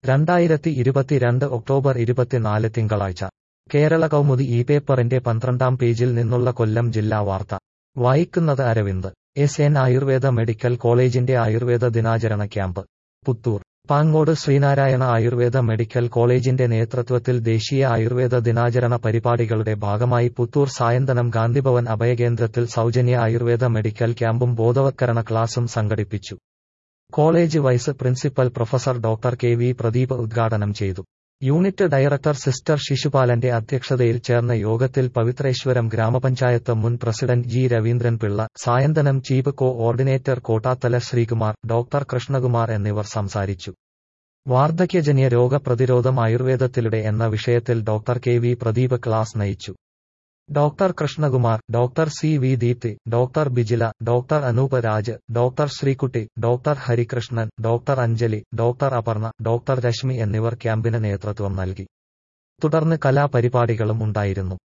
രണ്ടായിരത്തി ഇരുപത്തിരണ്ട് ഒക്ടോബർ ഇരുപത്തിനാല് തിങ്കളാഴ്ച കേരള കൗമുദി ഈ പേപ്പറിന്റെ പന്ത്രണ്ടാം പേജിൽ നിന്നുള്ള കൊല്ലം ജില്ലാ വാർത്ത വായിക്കുന്നത് Aravind S N Ayurveda medical കോളേജിന്റെ ആയുർവേദ ദിനാചരണ ക്യാമ്പ് പുത്തൂർ പാങ്ങോട് ശ്രീനാരായണ ആയുർവേദ മെഡിക്കൽ കോളേജിന്റെ നേതൃത്വത്തിൽ ദേശീയ ആയുർവേദ ദിനാചരണ പരിപാടികളുടെ ഭാഗമായി പുത്തൂർ സായന്തനം ഗാന്ധിഭവൻ അഭയകേന്ദ്രത്തിൽ സൗജന്യ ആയുർവേദ മെഡിക്കൽ ക്യാമ്പും ബോധവത്കരണ ക്ലാസും സംഘടിപ്പിച്ചു college vice principal professor doctor K V Pradeep ഉദ്ഘാടനം ചെയ്തു യൂണിറ്റ് ഡയറക്ടർ സിസ്റ്റർ ശിശുപാലന്റെ അധ്യക്ഷതയിൽ ചേർന്ന യോഗത്തിൽ പവിത്രേശ്വരം ഗ്രാമപഞ്ചായത്ത് മുൻ president G Raveendran Pillai Sayanthanam chief coordinator Kottathala Sreekumar doctor Krishnakumar എന്നിവർ സംസാരിച്ചു വാർദ്ധക്യജന്യ രോഗപ്രതിരോധം ആയുർവേദത്തിലൂടെ എന്ന വിഷയത്തിൽ doctor K V Pradeep class നയിച്ചു doctor Krishnakumar doctor C V Deepthi doctor Bijila doctor Anoop Raj doctor Sreekutty doctor Harikrishnan doctor Anjali doctor Aparna doctor Rashmi എന്നിവർ ക്യാമ്പിന് നേതൃത്വം നൽകി തുടർന്ന് കലാപരിപാടികളും ഉണ്ടായിരുന്നു